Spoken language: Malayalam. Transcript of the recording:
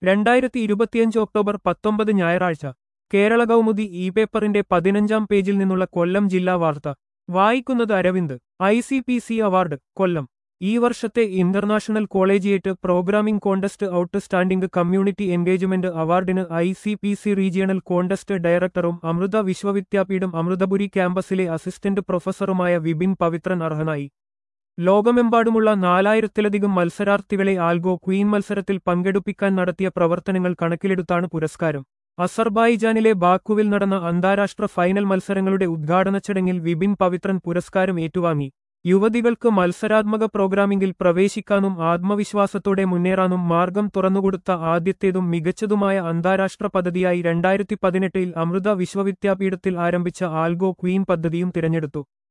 രണ്ടായിരത്തി ഇരുപത്തിയഞ്ച് ഒക്ടോബർ പത്തൊമ്പത് ഞായറാഴ്ച കേരള കൗമുദി ഇ പേപ്പറിന്റെ പതിനഞ്ചാം പേജിൽ നിന്നുള്ള കൊല്ലം ജില്ലാ വാർത്ത വായിക്കുന്നത് Aravind I C P C award Kollam ഈ വർഷത്തെ international collegiate programming contest outstanding community engagement അവാർഡിന് I C P C regional contest ഡയറക്ടറും അമൃത വിശ്വവിദ്യാപീഠം അമൃതപുരി ക്യാമ്പസിലെ അസിസ്റ്റന്റ് പ്രൊഫസറുമായ വിപിൻ പവിത്രൻ അർഹനായി ലോകമെമ്പാടുമുള്ള നാലായിരത്തിലധികം മത്സരാർത്ഥികളെ ആൽഗോ ക്വീൻ മത്സരത്തിൽ പങ്കെടുപ്പിക്കാൻ നടത്തിയ പ്രവർത്തനങ്ങൾ കണക്കിലെടുത്താണ് പുരസ്കാരം അസർബായിജാനിലെ ബാക്കുവിൽ നടന്ന അന്താരാഷ്ട്ര ഫൈനൽ മത്സരങ്ങളുടെ ഉദ്ഘാടന ചടങ്ങിൽ വിപിൻ പവിത്രൻ പുരസ്കാരം ഏറ്റുവാങ്ങി യുവതികൾക്ക് മത്സരാത്മക പ്രോഗ്രാമിംഗിൽ പ്രവേശിക്കാനും ആത്മവിശ്വാസത്തോടെ മുന്നേറാനും മാർഗം തുറന്നുകൊടുത്ത ആദ്യത്തേതും മികച്ചതുമായ അന്താരാഷ്ട്ര പദ്ധതിയായി രണ്ടായിരത്തി പതിനെട്ടിൽ അമൃത വിശ്വവിദ്യാപീഠത്തിൽ ആരംഭിച്ച ആൽഗോ ക്വീൻ പദ്ധതിയും തിരഞ്ഞെടുത്തു